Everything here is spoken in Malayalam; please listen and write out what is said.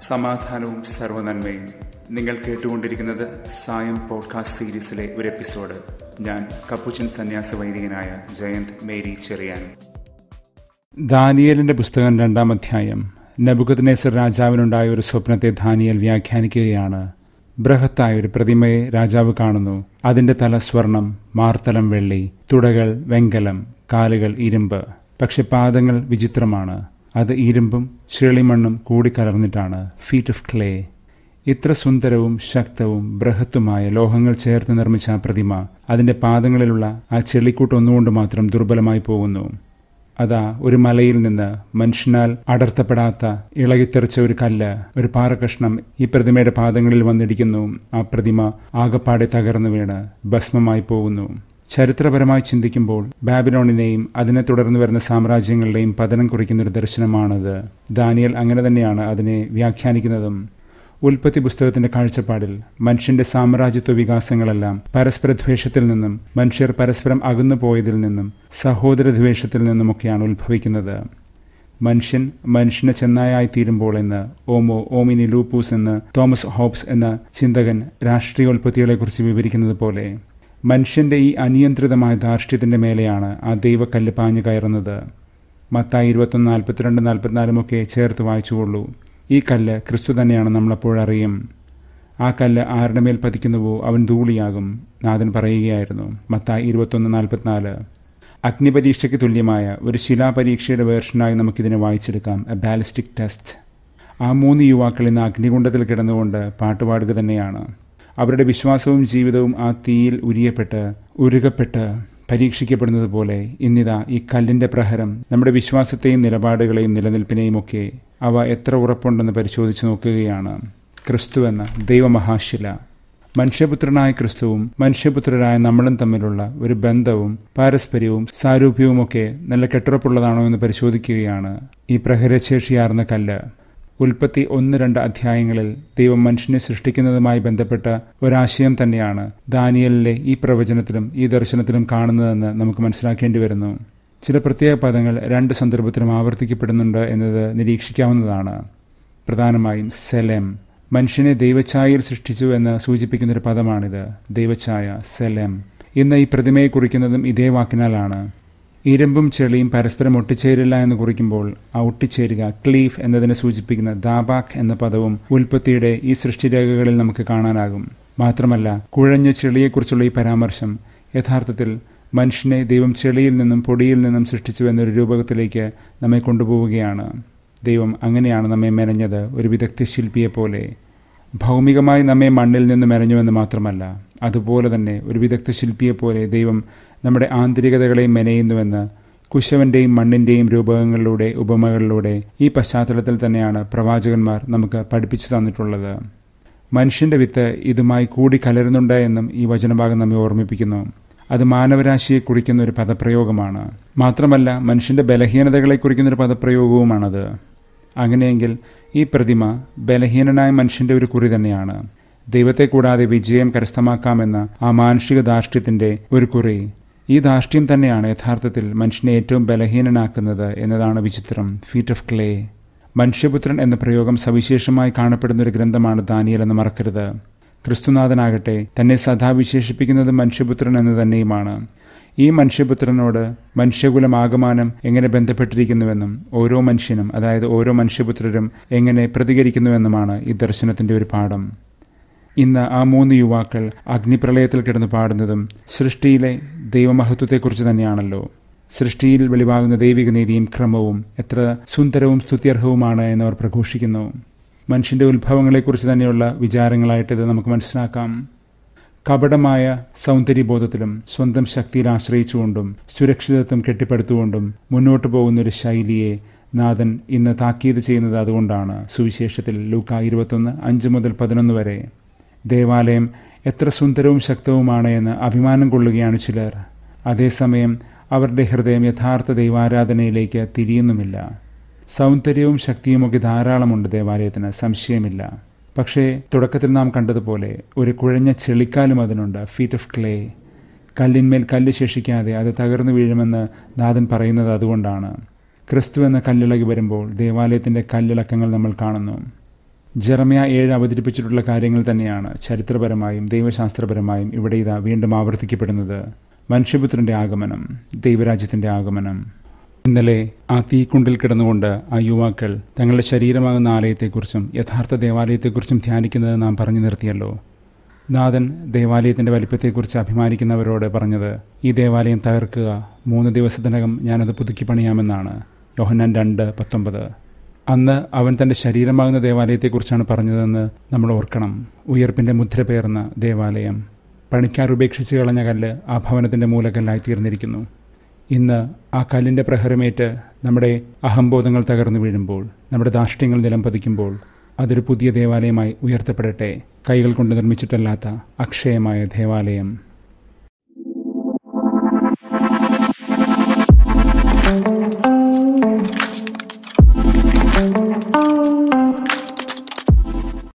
സമാധാനവും സർവനന്മയും നിങ്ങൾ കേട്ടുകൊണ്ടിരിക്കുന്നത് സായം പോഡ്കാസ്റ്റ് സീരീസിലെ ഒരു എപ്പിസോഡ് ഞാൻ കപ്പുച്ചൻ സന്യാസ വൈദികനായ ജയന്ത് മേരി ചെറിയാൻ ദാനിയലിന്റെ പുസ്തകം രണ്ടാം അധ്യായം നബുക്കദ്നേസർ രാജാവിനുണ്ടായ ഒരു സ്വപ്നത്തെ ദാനിയൽ വ്യാഖ്യാനിക്കുകയാണ് ബൃഹത്തായ ഒരു പ്രതിമയെ രാജാവ് കാണുന്നു അതിന്റെ തല സ്വർണം മാർത്തലം വെള്ളി തുടകൾ വെങ്കലം കാലുകൾ ഇരുമ്പ് പക്ഷെ പാദങ്ങൾ വിചിത്രമാണ് അത് ഇരുമ്പും ചെളിമണ്ണും കൂടിക്കലർന്നിട്ടാണ് ഫീറ്റ് ഓഫ് ക്ലേ ഇത്ര സുന്ദരവും ശക്തവും ബൃഹത്തുമായ ലോഹങ്ങൾ ചേർത്ത് നിർമ്മിച്ച ആ പ്രതിമ അതിന്റെ പാദങ്ങളിലുള്ള ആ ചെളിക്കൂട്ട് ഒന്നുകൊണ്ട് മാത്രം ദുർബലമായി പോകുന്നു അതാ ഒരു മലയിൽ നിന്ന് മനുഷ്യനാൽ അടർത്തപ്പെടാത്ത ഇളകിത്തെറിച്ച ഒരു കല്ല് ഒരു പാറകഷ്ണം ഈ പ്രതിമയുടെ പാദങ്ങളിൽ വന്നിടിക്കുന്നു ആ പ്രതിമ ആകപ്പാടെ തകർന്നു വീണ് ഭസ്മമായി പോകുന്നു ചരിത്രപരമായി ചിന്തിക്കുമ്പോൾ ബാബിലോണിനെയും അതിനെ തുടർന്ന് വരുന്ന സാമ്രാജ്യങ്ങളുടെയും പതനം കുറിക്കുന്ന ഒരു ദർശനമാണത് ദാനിയൽ അങ്ങനെ തന്നെയാണ് അതിനെ വ്യാഖ്യാനിക്കുന്നതും ഉൽപ്പത്തി പുസ്തകത്തിന്റെ കാഴ്ചപ്പാടിൽ മനുഷ്യന്റെ സാമ്രാജ്യത്വ വികാസങ്ങളെല്ലാം പരസ്പര ദ്വേഷത്തിൽ നിന്നും മനുഷ്യർ പരസ്പരം അകന്നു പോയതിൽ നിന്നും സഹോദര ദ്വേഷത്തിൽ നിന്നുമൊക്കെയാണ് ഉത്ഭവിക്കുന്നത് മനുഷ്യൻ മനുഷ്യന് ചെന്നായായി തീരുമ്പോൾ എന്ന് ഓമോ ഓമിനി ലൂപ്പൂസ് എന്ന് തോമസ് ഹോബ്സ് എന്ന ചിന്തകൻ രാഷ്ട്രീയോൽപത്തികളെക്കുറിച്ച് വിവരിക്കുന്നത് പോലെ മനുഷ്യന്റെ ഈ അനിയന്ത്രിതമായ ധാർഷ്ട്യത്തിന്റെ മേലെയാണ് ആ ദൈവക്കല്ല് പാഞ്ഞു കയറുന്നത് മത്തായി ഇരുപത്തൊന്ന് നാൽപ്പത്തിരണ്ട് നാൽപ്പത്തിനാലുമൊക്കെ ചേർത്ത് വായിച്ചുകൊള്ളൂ ഈ കല്ല് ക്രിസ്തു തന്നെയാണ് നമ്മളപ്പോഴറിയും ആ കല്ല് ആരുടെ മേൽ പതിക്കുന്നുവോ അവൻ ധൂളിയാകും നാഥൻ പറയുകയായിരുന്നു മത്തായി ഇരുപത്തൊന്ന് നാൽപ്പത്തിനാല് അഗ്നിപരീക്ഷയ്ക്ക് തുല്യമായ ഒരു ശിലാപരീക്ഷയുടെ വേർഷനായി നമുക്കിതിനെ വായിച്ചെടുക്കാം എ ബാലിസ്റ്റിക് ടെസ്റ്റ് ആ മൂന്ന് യുവാക്കൾ ഇന്ന് അഗ്നികുണ്ഡത്തിൽ കിടന്നുകൊണ്ട് പാട്ടുപാടുക തന്നെയാണ് അവരുടെ വിശ്വാസവും ജീവിതവും ആ തീയിൽ ഉരിയപ്പെട്ട് ഉരുകപ്പെട്ട് പരീക്ഷിക്കപ്പെടുന്നത് പോലെ ഇന്നിതാ ഈ കല്ലിന്റെ പ്രഹരം നമ്മുടെ വിശ്വാസത്തെയും നിലപാടുകളെയും നിലനിൽപ്പിനെയും ഒക്കെ അവ എത്ര ഉറപ്പുണ്ടെന്ന് പരിശോധിച്ചു നോക്കുകയാണ് ക്രിസ്തു എന്ന ദൈവമഹാശില മനുഷ്യപുത്രനായ ക്രിസ്തുവും മനുഷ്യപുത്രരായ നമ്മളും തമ്മിലുള്ള ഒരു ബന്ധവും പാരസ്പര്യവും സാരൂപ്യവുമൊക്കെ നല്ല കെട്ടുറപ്പുള്ളതാണോ എന്ന് പരിശോധിക്കുകയാണ് ഈ പ്രഹരശേഷിയാർന്ന കല്ല് ഉൽപ്പത്തി ഒന്ന് രണ്ട് അധ്യായങ്ങളിൽ ദൈവം മനുഷ്യനെ സൃഷ്ടിക്കുന്നതുമായി ബന്ധപ്പെട്ട ഒരാശയം തന്നെയാണ് ദാനിയലിലെ ഈ പ്രവചനത്തിലും ഈ ദർശനത്തിലും കാണുന്നതെന്ന് നമുക്ക് മനസ്സിലാക്കേണ്ടി വരുന്നു ചില പ്രത്യേക പദങ്ങൾ രണ്ട് സന്ദർഭത്തിലും ആവർത്തിക്കപ്പെടുന്നുണ്ട് എന്നത് നിരീക്ഷിക്കാവുന്നതാണ് പ്രധാനമായും സെലെം മനുഷ്യനെ ദൈവഛായയിൽ സൃഷ്ടിച്ചു എന്ന് സൂചിപ്പിക്കുന്ന ഒരു പദമാണിത് ദൈവഛായ സെലെം ഇന്ന് ഈ പ്രതിമയെ കുറിക്കുന്നതും ഇതേ വാക്കിനാലാണ് ഇരുമ്പും ചെളിയും പരസ്പരം ഒട്ടിച്ചേരില്ല എന്ന് കുറിക്കുമ്പോൾ ആ ഒട്ടിച്ചേരുക ക്ലീഫ് എന്നതിനെ സൂചിപ്പിക്കുന്ന ദാബാഖ് എന്ന പദവും ഉൽപ്പത്തിയുടെ ഈ സൃഷ്ടിരേഖകളിൽ നമുക്ക് കാണാനാകും മാത്രമല്ല കുഴഞ്ഞ ചെളിയെക്കുറിച്ചുള്ള ഈ പരാമർശം യഥാർത്ഥത്തിൽ മനുഷ്യനെ ദൈവം ചെളിയിൽ നിന്നും പൊടിയിൽ നിന്നും സൃഷ്ടിച്ചു എന്നൊരു രൂപകത്തിലേക്ക് നമ്മെ കൊണ്ടുപോവുകയാണ് ദൈവം അങ്ങനെയാണ് നമ്മെ മെനഞ്ഞത് ഒരു വിദഗ്ധ ശില്പിയെ പോലെ ഭൗമികമായി നമ്മെ മണ്ണിൽ നിന്ന് മെനഞ്ഞുവെന്ന് മാത്രമല്ല അതുപോലെ തന്നെ ഒരു വിദഗ്ധ ശില്പിയെ പോലെ ദൈവം നമ്മുടെ ആന്തരികതകളെയും മെനയുന്നുവെന്ന് കുശവന്റെയും മണ്ണിന്റെയും രൂപകങ്ങളിലൂടെ ഉപമകളിലൂടെ ഈ പശ്ചാത്തലത്തിൽ തന്നെയാണ് പ്രവാചകന്മാർ നമുക്ക് പഠിപ്പിച്ചു തന്നിട്ടുള്ളത് മനുഷ്യന്റെ വിത്ത് ഇതുമായി കൂടി കലരുന്നുണ്ട് എന്നും ഈ വചനഭാഗം നമ്മെ ഓർമ്മിപ്പിക്കുന്നു അത് മാനവരാശിയെ കുറിക്കുന്ന ഒരു പദപ്രയോഗമാണ് മാത്രമല്ല മനുഷ്യന്റെ ബലഹീനതകളെ കുറിക്കുന്ന ഒരു പദപ്രയോഗവുമാണത് അങ്ങനെയെങ്കിൽ ഈ പ്രതിമ ബലഹീനനായ മനുഷ്യന്റെ ഒരു കുറി തന്നെയാണ് ദൈവത്തെ കൂടാതെ വിജയം കരസ്ഥമാക്കാമെന്ന ആ മാനുഷിക ധാർഷ്ട്യത്തിന്റെ ഒരു കുറി ഈ ധാർഷ്ട്യം തന്നെയാണ് യഥാർത്ഥത്തിൽ മനുഷ്യനെ ഏറ്റവും ബലഹീനനാക്കുന്നത് എന്നതാണ് വിചിത്രം ഫീറ്റ് ഓഫ് ക്ലേ മനുഷ്യപുത്രൻ എന്ന പ്രയോഗം സവിശേഷമായി കാണപ്പെടുന്ന ഒരു ഗ്രന്ഥമാണ് ദാനിയൽ എന്ന് മറക്കരുത് ക്രിസ്തുനാഥനാകട്ടെ തന്നെ സദാ വിശേഷിപ്പിക്കുന്നത് മനുഷ്യപുത്രൻ എന്ന് തന്നെയുമാണ് ഈ മനുഷ്യപുത്രനോട് മനുഷ്യകുലം ആകമാനം എങ്ങനെ ബന്ധപ്പെട്ടിരിക്കുന്നുവെന്നും ഓരോ മനുഷ്യനും അതായത് ഓരോ മനുഷ്യപുത്രരും എങ്ങനെ പ്രതികരിക്കുന്നുവെന്നുമാണ് ഈ ദർശനത്തിന്റെ ഒരു പാഠം ഇന്ന് ആ മൂന്ന് യുവാക്കൾ അഗ്നിപ്രളയത്തിൽ കിടന്ന് പാടുന്നതും സൃഷ്ടിയിലെ ദൈവമഹത്വത്തെക്കുറിച്ച് തന്നെയാണല്ലോ സൃഷ്ടിയിൽ വെളിവാകുന്ന ദൈവിക നീതിയും ക്രമവും എത്ര സുന്ദരവും സ്തുത്യർഹവുമാണ് എന്നവർ പ്രഘോഷിക്കുന്നു മനുഷ്യന്റെ ഉത്ഭവങ്ങളെക്കുറിച്ച് തന്നെയുള്ള വിചാരങ്ങളായിട്ട് ഇത് നമുക്ക് മനസ്സിലാക്കാം കപടമായ സൗന്ദര്യബോധത്തിലും സ്വന്തം ശക്തിയിൽ ആശ്രയിച്ചുകൊണ്ടും സുരക്ഷിതത്വം കെട്ടിപ്പടുത്തുകൊണ്ടും മുന്നോട്ടു പോകുന്ന ഒരു ശൈലിയെ നാഥൻ ഇന്ന് താക്കീത് ചെയ്യുന്നത് അതുകൊണ്ടാണ് സുവിശേഷത്തിൽ ലൂക്ക ഇരുപത്തൊന്ന് അഞ്ച് മുതൽ പതിനൊന്ന് വരെ ദേവാലയം എത്ര സുന്ദരവും ശക്തവുമാണ് എന്ന് അഭിമാനം കൊള്ളുകയാണ് ചിലർ അതേസമയം അവരുടെ ഹൃദയം യഥാർത്ഥ ദൈവാരാധനയിലേക്ക് തിരിയുന്നുമില്ല സൗന്ദര്യവും ശക്തിയുമൊക്കെ ധാരാളമുണ്ട് ദേവാലയത്തിന് സംശയമില്ല പക്ഷേ തുടക്കത്തിൽ നാം കണ്ടതുപോലെ ഒരു കുഴഞ്ഞ ചെളിക്കാലും അതിനുണ്ട് ഫീറ്റ് ഓഫ് ക്ലേ കല്ലിന്മേൽ കല്ല് ശേഷിക്കാതെ അത് തകർന്നു വീഴുമെന്ന് നാഥൻ പറയുന്നത് അതുകൊണ്ടാണ് ക്രിസ്തു എന്ന കല്ലിളകി വരുമ്പോൾ ദേവാലയത്തിന്റെ കല്ലിളക്കങ്ങൾ നമ്മൾ കാണുന്നു ജെറമയ ഏഴ് അവതരിപ്പിച്ചിട്ടുള്ള കാര്യങ്ങൾ തന്നെയാണ് ചരിത്രപരമായും ദൈവശാസ്ത്രപരമായും ഇവിടെ ഇതാ വീണ്ടും ആവർത്തിക്കപ്പെടുന്നത് മനുഷ്യപുത്രന്റെ ആഗമനം ദൈവരാജ്യത്തിന്റെ ആഗമനം ഇന്നലെ ആ തീക്കുണ്ടിൽ കിടന്നുകൊണ്ട് ആ യുവാക്കൾ തങ്ങളുടെ ശരീരമാകുന്ന ആലയത്തെക്കുറിച്ചും യഥാർത്ഥ ദേവാലയത്തെക്കുറിച്ചും ധ്യാനിക്കുന്നത് നാം പറഞ്ഞു നിർത്തിയല്ലോ നാഥൻ ദേവാലയത്തിന്റെ വലിപ്പത്തെക്കുറിച്ച് അഭിമാനിക്കുന്നവരോട് പറഞ്ഞത് ഈ ദേവാലയം തകർക്കുക മൂന്ന് ദിവസത്തിനകം ഞാനത് പുതുക്കി പണിയാമെന്നാണ് യോഹന്നാൻ രണ്ട് പത്തൊമ്പത് അന്ന് അവൻ തന്റെ ശരീരമാകുന്ന ദേവാലയത്തെക്കുറിച്ചാണ് പറഞ്ഞതെന്ന് നമ്മൾ ഓർക്കണം ഉയർപ്പിന്റെ മുദ്ര പേർന്ന ദേവാലയം പണിക്കാർ ഉപേക്ഷിച്ച് കളഞ്ഞ കല്ല് ആ ഭവനത്തിന്റെ മൂലക്കല്ലായി തീർന്നിരിക്കുന്നു ഇന്ന് ആ കല്ലിന്റെ പ്രഹരമേറ്റ് നമ്മുടെ അഹംബോധങ്ങൾ തകർന്നു വീഴുമ്പോൾ നമ്മുടെ ധാഷ്ട്യങ്ങൾ നിലം പതിക്കുമ്പോൾ അതൊരു പുതിയ ദേവാലയമായി ഉയർത്തപ്പെടട്ടെ കൈകൾ കൊണ്ട് നിർമ്മിച്ചിട്ടല്ലാത്ത അക്ഷയമായ ദേവാലയം thank you